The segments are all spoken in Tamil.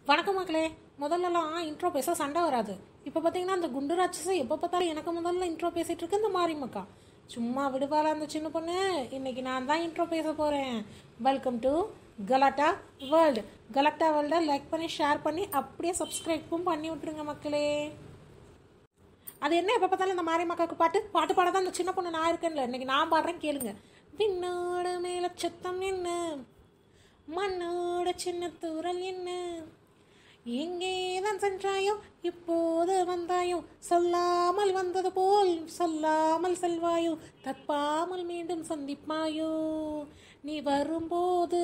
வணக்கம் மக்களே முதல்லலாம் இன்ட்ரோ பேச சண்டை வராது இப்போ பார்த்தீங்கன்னா அந்த குண்டு ராட்சசம் எப்போ பார்த்தாலும் எனக்கு முதல்ல இன்ட்ரோ பேசிட்டு இருக்கு இந்த மாரிமக்கா சும்மா விடுவாளா அந்த சின்ன பொண்ணு இன்னைக்கு நான் தான் இன்ட்ரோ பேச போகிறேன் வெல்கம் டு கலாட்டா வேர்ல்டு கலாட்டா வேர்ல்டை லைக் பண்ணி ஷேர் பண்ணி அப்படியே சப்ஸ்கிரைப்பும் பண்ணி விட்டுருங்க மக்களே அது என்ன எப்போ பார்த்தாலும் இந்த மாரி மக்காக்கு பாட்டு பாட்டு பாட தான் அந்த சின்ன பொண்ணு நான் இருக்கேன்ல இன்னைக்கு நான் பாடுறேன் கேளுங்க விண்ணோட மேல சத்தம் என்ன மண்ணோட சின்ன தூரல் என்ன எங்கேதான் சென்றாயோ இப்போது வந்தாயோ சொல்லாமல் வந்தது போல் சொல்லாமல் செல்வாயோ தப்பாமல் மீண்டும் சந்திப்பாயோ நீ வரும்போது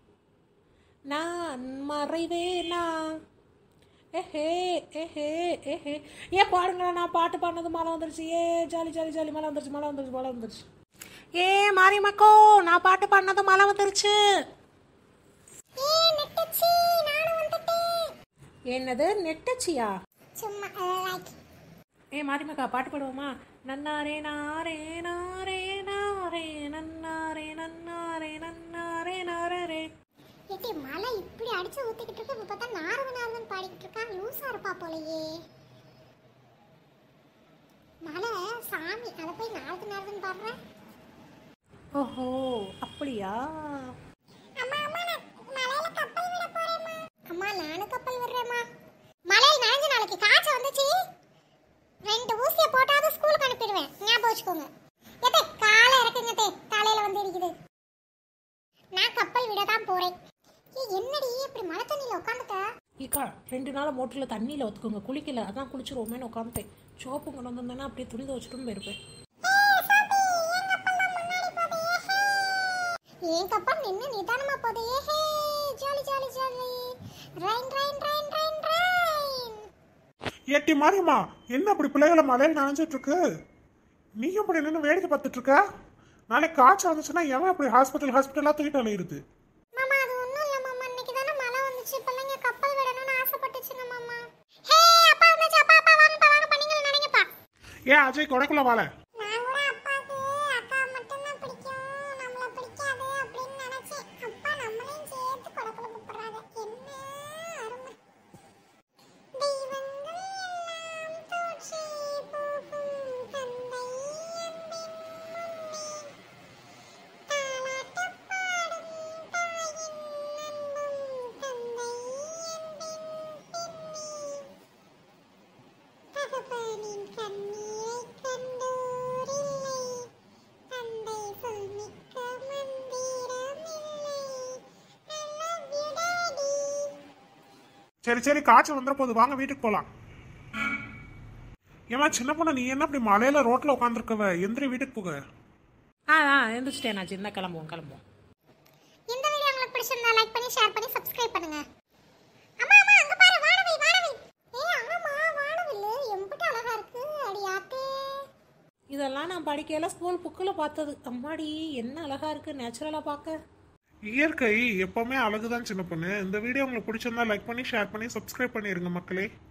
நான் மறைவேனா ஏஹே ஏஹே ஏஹே ஏன் பாடுங்களா நான் பாட்டு பாடினது மழை வந்துருச்சு ஏ ஜாலி ஜாலி ஜாலி மழை வந்துருச்சு மழை வந்துருச்சு மழை வந்துருச்சு ஏ மாரியம்மக்கோ நான் பாட்டு பாடினது மழை வந்துருச்சு என்னது நெட்டச்சியா சும்மா லைக் ஏ மாரியம்மக்கா பாட்டு பாடுவோமா நன்னாரே நாரே நாரே நாரே நன்னாரே நன்னாரே நன்னாரே நாரே ஏட்டி மழை இப்படி அடிச்சு ஊத்திக்கிட்டு இருக்கு இப்ப பார்த்தா நாரது நாரதன் பாடிக்கிட்டு இருக்கான் லூசா இருப்பா போலயே மழை சாமி அதை போய் நாரது நாரதன் பாடுறேன் ஓஹோ அப்படியா அம்மா அம்மா நான் மலையில கப்பல் விட போறேம்மா அம்மா நானும் கப்பல் விடுறேம்மா மலையில் நனைஞ்ச நாளைக்கு காய்ச்சல் வந்துச்சு ரெண்டு ஊசிய போட்டாவது ஸ்கூலுக்கு அனுப்பிடுவேன் ஞாபகம் வச்சுக்கோங்க எத்தே காலை இறக்குங்க தே தலையில வந்து இடிக்குது நான் கப்பல் விட தான் போறேன் ஏய், என்னடி இப்படி மழை தண்ணியில உட்காந்துட்ட இக்கா ரெண்டு நாள் மோட்டரில் தண்ணியில் ஒத்துக்கோங்க குளிக்கல அதான் குளிச்சிருவோமேனு உட்காந்துட்டேன் சோப்பு கொண்டு வந்திருந்தேன்னா அப்படியே துணி துவச்சிட்டும் போயிருப்பேன் ஏன் கப்பல் நின்னு நிதானமா போதே hey jolly jolly jolly rain rain rain rain rain ஏட்டி மாரியம்மா என்ன அப்படி பிள்ளைகளை மழையில் நனைஞ்சிட்டு இருக்கு நீயும் இப்படி நின்று வேடிக்கை பார்த்துட்டு இருக்க நாளைக்கு காய்ச்சல் வந்துச்சுன்னா எவன் அப்படி ஹாஸ்பிட்டல் ஹாஸ்பிட்டலாக தூக்கிட்டு அலையிறது மாமா அது ஒண்ணும் இல்ல மாமா இன்னைக்கு தானே மழை வந்துச்சு பிள்ளைங்க கப்பல் விடணும்னு ஆசைப்பட்டுச்சுங்க மாமா ஹே அப்பா வந்துச்சு அப்பா அப்பா வாங்கப்பா வாங்க பண்ணீங்க நினைங்கப்பா ஏன் அஜய் கொடைக்குள்ள வாழ நான் கூட அப்பாவுக்கு அக்கா மட்டும் தான் பிடிக்கும் நம்மள பிடிக்காது அப்படின்னு நினைச்சேன் அப்பா நம்மளையும் சேர்த்து கொடக்குள்ள கூப்பிடுறாங்க என்ன அருமை தெய்வங்கள் எல்லாம் தோற்றே போகும் தந்தை அன்பின் முன்னே தாலாட்டப் பாடும் தாயின் அன்பும் தந்தை அன்பின் பின்னே தகப்பனின் கண்ணீரைக் கண்டோரில்லை. தந்தை சொல்மிக்க மந்திரமில்லை. I love you, Daddy. சரி சரி காய்ச்சல் வந்துட போகுது வாங்க வீட்டுக்கு போகலாம் ஏமா சின்ன பொண்ணு நீ என்ன அப்படி மலையில ரோட்ல உட்காந்துருக்கவ எந்திரி வீட்டுக்கு போக ஆ ஆ எந்திரிச்சிட்டேன் நான் சின்ன கிளம்புவோம் கிளம்புவோம் இந்த வீடியோ உங்களுக்கு பிடிச்சிருந்தா லைக் பண்ணி ஷேர் பண்ணி சப்ஸ்கிரைப் பண்ணுங்க அம்மா அம்மா அங்க பாரு வானவில் வானவில் ஏய் அங்கம்மா வானவில் எம்பிட்டு அழகா இருக்கு அடி ஆத்தே இதெல்லாம் நான் படிக்கையில ஸ்கூல் புக்கில் பார்த்தது அம்மாடி என்ன அழகா இருக்கு நேச்சுரலாக பார்க்க இயற்கை எப்பவுமே அழகுதான் சின்ன பொண்ணு இந்த வீடியோ உங்களுக்கு பிடிச்சிருந்தா லைக் பண்ணி ஷேர் பண்ணி சப்ஸ்கிரைப் பண்ணிருங்க மக்களே